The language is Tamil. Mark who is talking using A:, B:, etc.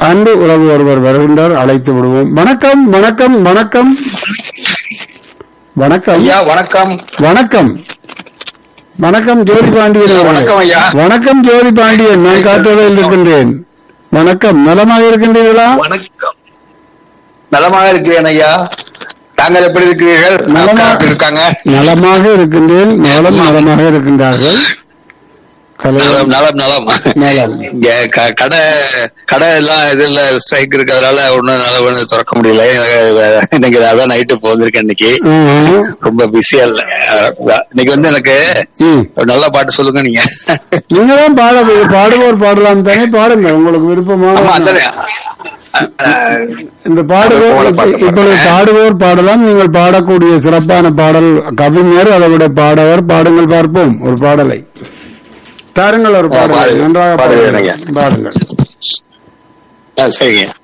A: அன்பு உறவு ஒருவர் வருகின்றார் அழைத்து விடுவோம் வணக்கம் வணக்கம் வணக்கம் வணக்கம்
B: ஐயா வணக்கம்
A: வணக்கம் வணக்கம் ஜோதி பாண்டியன் அவர்களே.
B: வணக்கம் ஐயா.
A: வணக்கம் ஜோதி பாண்டியன் நான் காட்டுவதில் இருக்கின்றேன் வணக்கம் நலமாக இருக்கின்றீர்களா
B: வணக்கம் நலமாக இருக்கிறேன் ஐயா தாங்கள் எப்படி இருக்கிறீர்கள்
A: நலமா-
B: அக்கா எப்படி இருக்காங்க
A: நலமாக இருக்கின்றேன் நலம் நலமாக இருக்கின்றார்கள் கலை
B: நலம் நலம் நலம்
A: நலம்.
B: இங்க க- கடை கடை எல்லாம் இதுல ஸ்ட்ரைக் இருக்கிறதுனால ஒண்ணும் நல்ல ஒண்ணு திறக்க முடியல எனக்கு இன்னைக்கு அதான் நைட்டு போந்திருக்கேன் இன்னைக்கு
A: ம்ஹும்.
B: ரொம்ப பிஸியா இல்ல அஹ் இன்னைக்கு வந்து எனக்கு
A: ம்.
B: ஒரு நல்ல பாட்டு சொல்லுங்க நீங்க
A: நீங்க தான் பாட பாடுவோர் பாடலாம் தானே பாடுங்கள் உங்களுக்கு
B: ஆமா
A: விருப்பமான
B: அதானே அஹ்
A: இந்த பாடுவோர்
B: போல பாட்டு
A: இப்ப- இப்பொழுது
B: பாடுறேன்.
A: பாடுவோர் பாடலாம் நீங்கள் பாடக்கூடிய சிறப்பான பாடல் கவிஞர் அதை விட பாடவர் பாடுங்கள் பார்ப்போம் ஒரு பாடலை தாருங்கள் ஒரு
B: ஆ,
A: பாடல்
B: பாடு-
A: நன்றாக
B: பாடுகிறேன்
A: பாடுங்கள் பாடுங்கள்
B: அஹ் சரிங்க